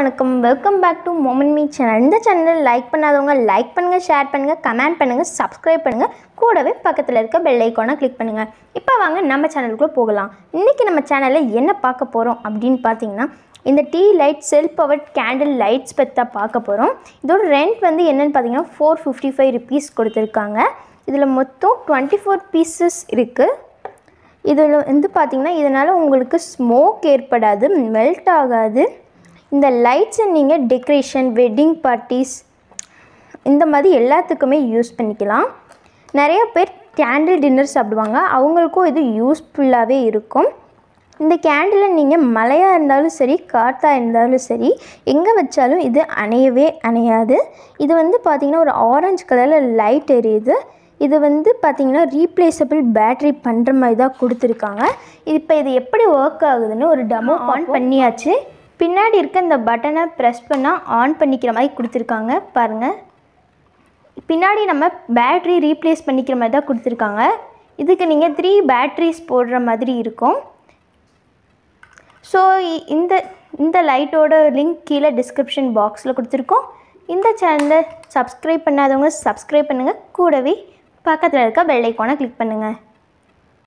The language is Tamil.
வணக்கம் வெல்கம் பேக் டு மோமன் மீ சேனல் இந்த சேனல் லைக் பண்ணாதவங்க லைக் பண்ணுங்கள் ஷேர் பண்ணுங்கள் கமெண்ட் பண்ணுங்கள் சப்ஸ்கிரைப் பண்ணுங்கள் கூடவே பக்கத்தில் இருக்க பெல் ஐக்கானை கிளிக் பண்ணுங்கள் இப்போ வாங்க நம்ம சேனலுக்குள்ளே போகலாம் இன்றைக்கி நம்ம சேனலில் என்ன பார்க்க போகிறோம் அப்படின்னு பார்த்தீங்கன்னா இந்த tea light self powered candle lights பற்றி தான் பார்க்க போகிறோம் இதோட ரெண்ட் வந்து என்னென்னு பார்த்தீங்கன்னா ஃபோர் ஃபிஃப்டி ஃபைவ் ருபீஸ் கொடுத்துருக்காங்க இதில் மொத்தம் டுவெண்ட்டி ஃபோர் பீசஸ் இருக்குது இதில் வந்து பார்த்திங்கன்னா இதனால் உங்களுக்கு ஸ்மோக் ஏற்படாது மெல்ட் ஆகாது இந்த லைட்ஸை நீங்கள் டெக்கரேஷன் வெட்டிங் பார்ட்டிஸ் இந்த மாதிரி எல்லாத்துக்குமே யூஸ் பண்ணிக்கலாம் நிறைய பேர் கேண்டில் டின்னர் சாப்பிடுவாங்க அவங்களுக்கும் இது யூஸ்ஃபுல்லாகவே இருக்கும் இந்த கேண்டிலை நீங்கள் மழையாக இருந்தாலும் சரி காற்றாக இருந்தாலும் சரி எங்கே வச்சாலும் இது அணையவே அணையாது இது வந்து பார்த்திங்கன்னா ஒரு ஆரஞ்சு கலரில் லைட் எரியுது இது வந்து பார்த்திங்கன்னா ரீப்ளேசபிள் பேட்ரி பண்ணுற மாதிரி தான் கொடுத்துருக்காங்க இப்போ இது எப்படி ஒர்க் ஆகுதுன்னு ஒரு டெமோ ஆன் பண்ணியாச்சு பின்னாடி இருக்க இந்த பட்டனை ப்ரெஸ் பண்ணால் ஆன் பண்ணிக்கிற மாதிரி கொடுத்துருக்காங்க பாருங்கள் பின்னாடி நம்ம பேட்ரி ரீப்ளேஸ் பண்ணிக்கிற மாதிரி தான் கொடுத்துருக்காங்க இதுக்கு நீங்கள் த்ரீ பேட்ரிஸ் போடுற மாதிரி இருக்கும் ஸோ இந்த இந்த லைட்டோட லிங்க் கீழே டிஸ்கிரிப்ஷன் பாக்ஸில் கொடுத்துருக்கோம் இந்த சேனலை சப்ஸ்கிரைப் பண்ணாதவங்க சப்ஸ்கிரைப் பண்ணுங்கள் கூடவே பக்கத்தில் இருக்க பெல் ஐக்கானை கிளிக் பண்ணுங்கள்